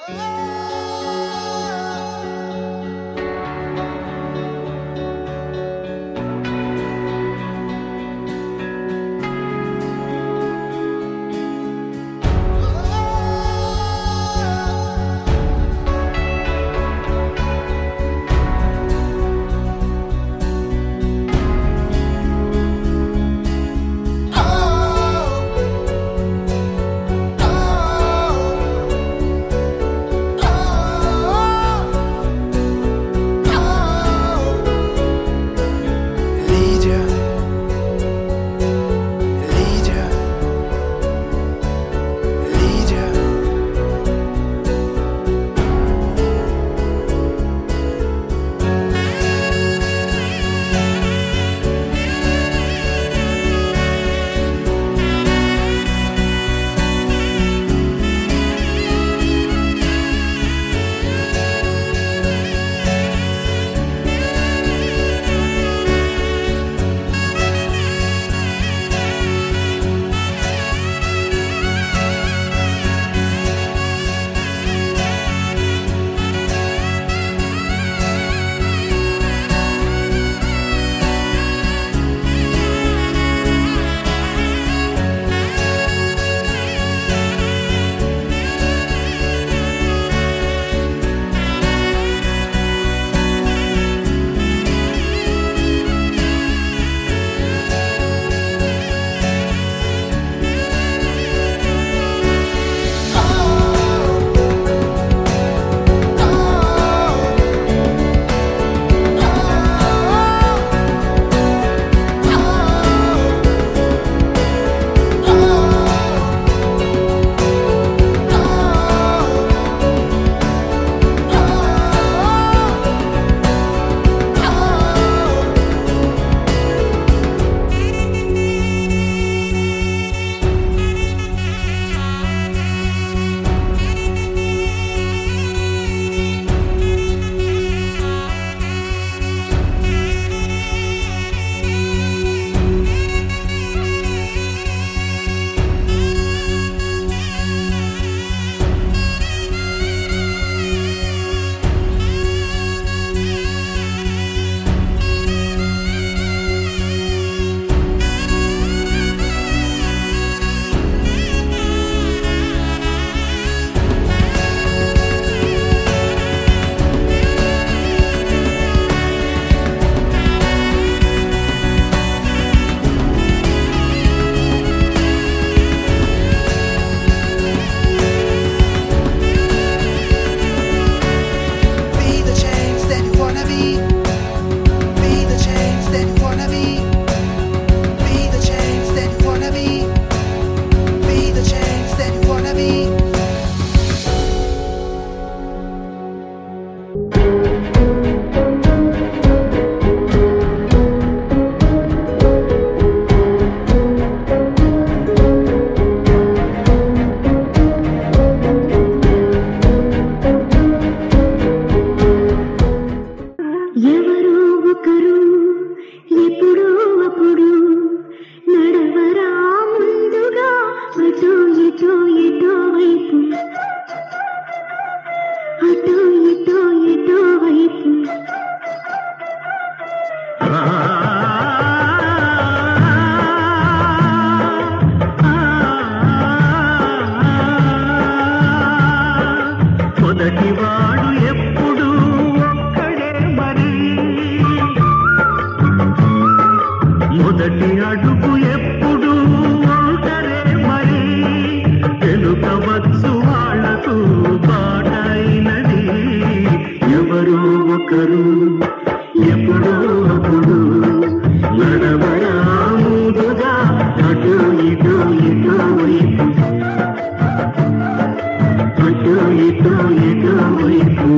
Lydia, Lydia, Lydia. Be the change that you wanna be. Be the change that you wanna be. Be the change that you wanna be. Be the change that you wanna be. ఎవరో ఒకరు ఎప్పుడో అప్పుడు నడవరా ముందుగా అటో ఇటో ఎటో వైపు అటో ఇటో ఎటో వైపు మొదటివాడు ఎప్పుడు ఒక్కడే మరి మొదటి అడుగు ఎప్పుడు ఒంటరే మరి తెలుపవచ్చు వాళ్లకు బాటైనది ఎవరో ఒకరు ఎప్పుడో అప్పుడు నడవరా ముందుగా అటు ఇటు ఇటు వైపు అటు ఇటు ఇటు వైపు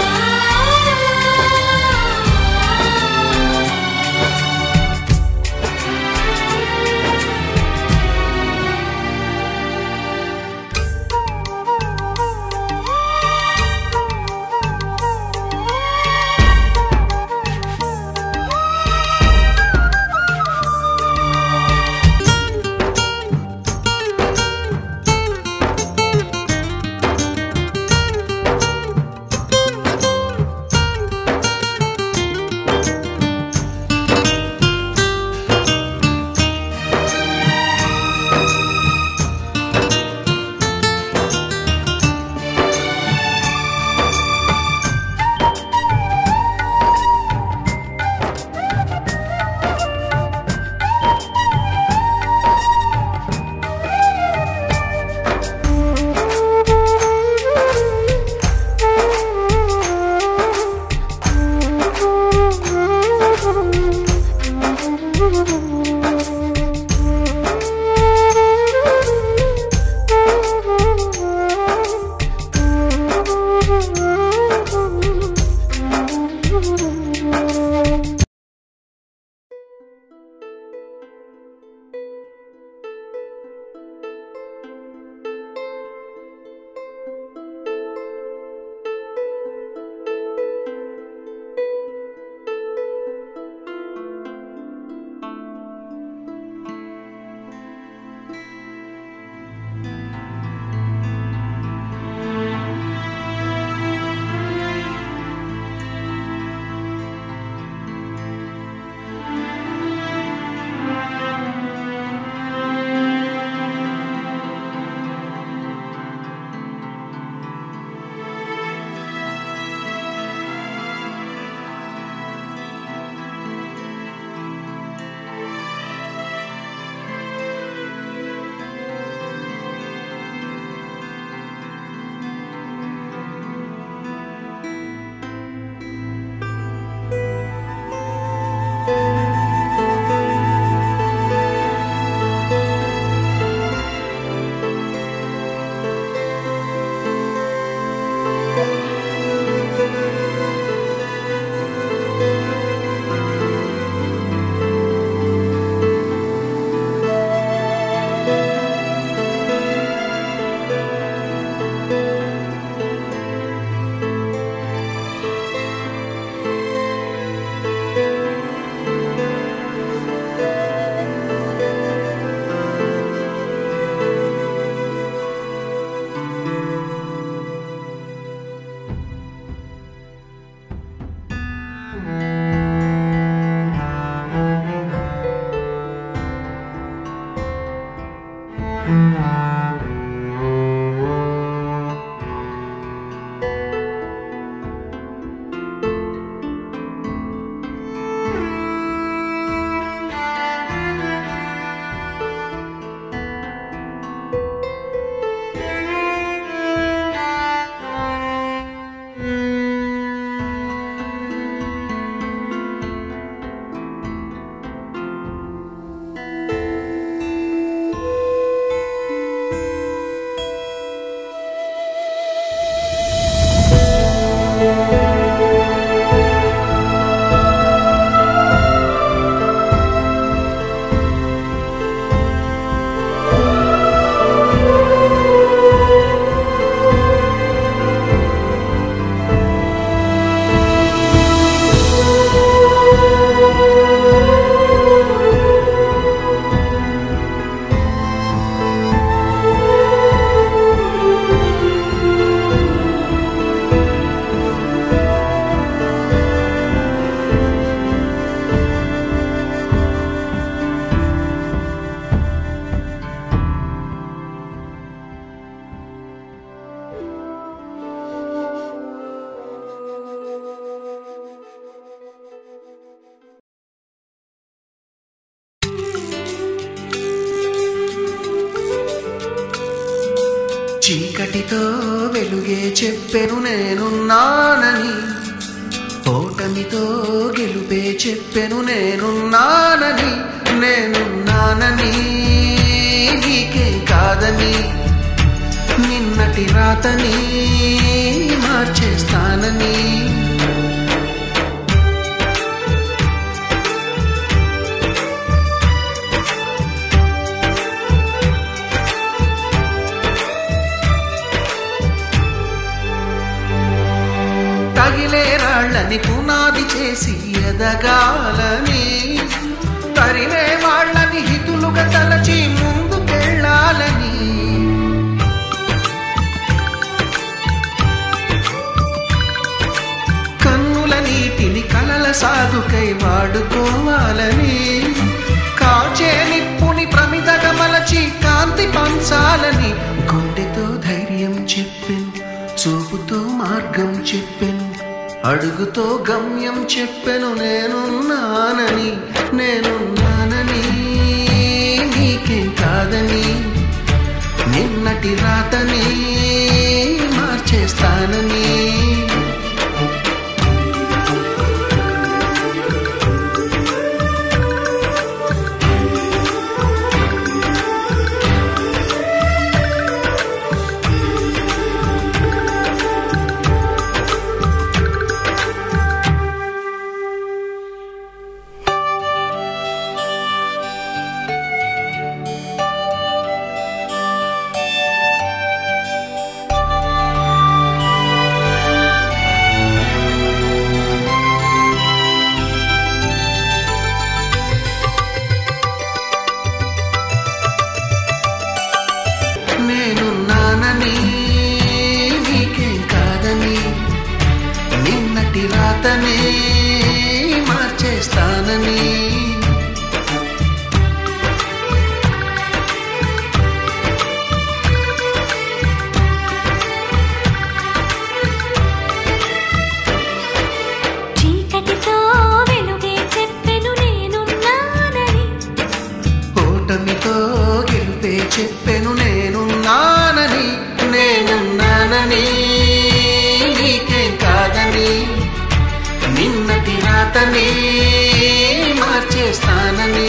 ఆ చీకటితో వెలుగే చెప్పెను నేనున్నానని ఓటమితో గెలుపే చెప్పెను నేనున్నానని నేనున్నానని నీకే కాదని నిన్నటి రాతని మార్చేస్తానని తగిలే రాళ్ళని పునాది చేసి ఎదగాలని తరిమే వాళ్ళని హితులుగా తలచి ముందుకెళ్ళాలని కన్నుల నీటిని కలల సాగుకై వాడుకోవాలని కాచే నిప్పుని ప్రమిదగా మలచి కాంతి పంచాలని గుండెతో ధైర్యం చెప్పెను చూపుతో మార్గం చెప్పెను అడుగుతో గమ్యం చెప్పెను నేనున్నానని నేనున్నానని నీకేం కాదని నిన్నటి రాతని మార్చేస్తానని రాతనే మార్చేస్తానని చీకటితో వెలుగే చెప్పెను నేనున్నానని ఓటమితో గెలుపే చెప్పెను నేనున్నానని నేనున్నానని నీకేం కాదని నిన్నటి రాతని మార్చేస్తానని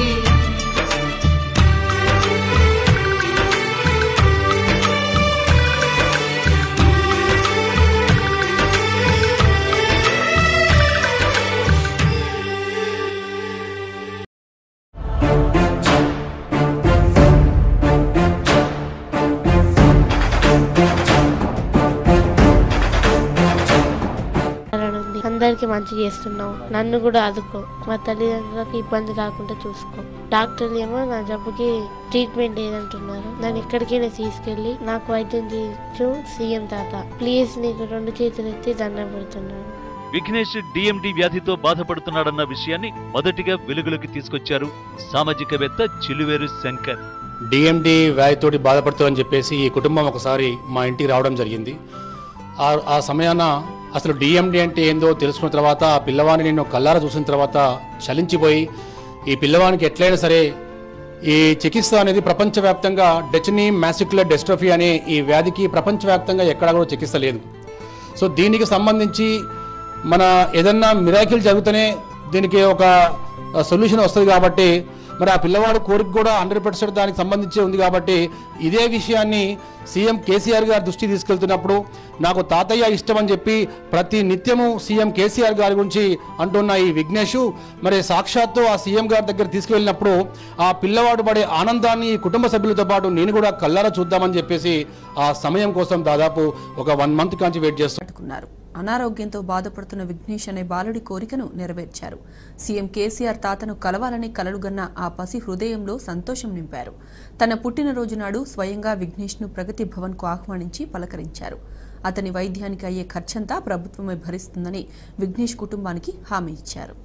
ఉంది అందరికి మంచి చేస్తున్నావు నన్ను కూడా ఆదుకో మా తల్లిదండ్రులకు ఇబ్బంది కాకుండా చూసుకో డాక్టర్లు ఏమో నా జబ్బుకి ట్రీట్మెంట్ ఏదంటున్నారు నన్ను ఎక్కడికైనా తీసుకెళ్ళి నాకు వైద్యం చేయొచ్చు సీఎం తాత ప్లీజ్ నీకు రెండు చేతులు ఎత్తి దండం పెడుతున్నాను విఘ్నేష్ డిఎండి వ్యాధితో బాధపడుతున్నాడన్న విషయాన్ని మొదటిగా వెలుగులోకి తీసుకొచ్చారు సామాజికవేత్త చిలువేరు శంకర్ డిఎండి వ్యాధితోటి బాధపడుతుందని చెప్పేసి ఈ కుటుంబం ఒకసారి మా ఇంటికి రావడం జరిగింది ఆ ఆ సమయాన అసలు డిఎండి అంటే ఏందో తెలుసుకున్న తర్వాత ఆ పిల్లవాడిని నేను కల్లారా చూసిన తర్వాత చలించిపోయి ఈ పిల్లవానికి ఎట్లయినా సరే ఈ చికిత్స అనేది ప్రపంచవ్యాప్తంగా డెచనీ మ్యాసిక్యులర్ డెస్ట్రోఫీ అనే ఈ వ్యాధికి ప్రపంచవ్యాప్తంగా ఎక్కడా కూడా చికిత్స లేదు సో దీనికి సంబంధించి మన ఏదన్నా మిరాకిల్ జరిగితేనే దీనికి ఒక సొల్యూషన్ వస్తుంది కాబట్టి మరి ఆ పిల్లవాడు కోరిక కూడా హండ్రెడ్ పర్సెంట్ దానికి సంబంధించి ఉంది కాబట్టి ఇదే విషయాన్ని సీఎం కేసీఆర్ గారి దృష్టి తీసుకెళ్తున్నప్పుడు నాకు తాతయ్య ఇష్టం అని చెప్పి ప్రతి నిత్యము సీఎం కేసీఆర్ గారి గురించి అంటున్న ఈ విఘ్నేష్ మరి సాక్షాత్తు ఆ సీఎం గారి దగ్గర తీసుకెళ్ళినప్పుడు ఆ పిల్లవాడు పడే ఆనందాన్ని ఈ కుటుంబ సభ్యులతో పాటు నేను కూడా కల్లారా చూద్దామని చెప్పేసి ఆ సమయం కోసం దాదాపు ఒక వన్ మంత్ కాంచి వెయిట్ చేస్తాను పట్టుకున్నారు అనారోగ్యంతో బాధపడుతున్న విఘ్నేష్ అనే బాలుడి కోరికను నెరవేర్చారు సీఎం కేసీఆర్ తాతను కలవాలని కలలుగన్న ఆ పసి హృదయంలో సంతోషం నింపారు తన పుట్టినరోజు నాడు స్వయంగా విఘ్నేష్ను ప్రగతి భవన్కు ఆహ్వానించి పలకరించారు అతని వైద్యానికి అయ్యే ఖర్చంతా ప్రభుత్వమే భరిస్తుందని విఘ్నేష్ కుటుంబానికి హామీ ఇచ్చారు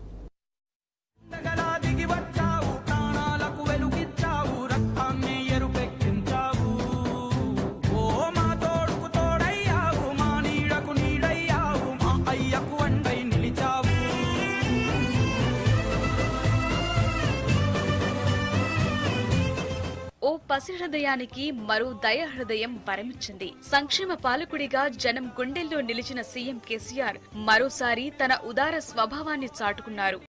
పండగలా దిగి వచ్చావు ప్రాణాలకు వెలుగిచ్చావు రక్తాన్ని ఎరుపెక్కించావు ఓ మా తోడుకు తోడయ్యావు మా నీడకు నీడయ్యావు మా అయ్యకు అండై నిలిచావు ఓ పసి హృదయానికి మరో దయ హృదయం వరమిచ్చింది సంక్షేమ పాలకుడిగా జనం గుండెల్లో నిలిచిన సీఎం కేసీఆర్ మరోసారి తన ఉదార స్వభావాన్ని చాటుకున్నారు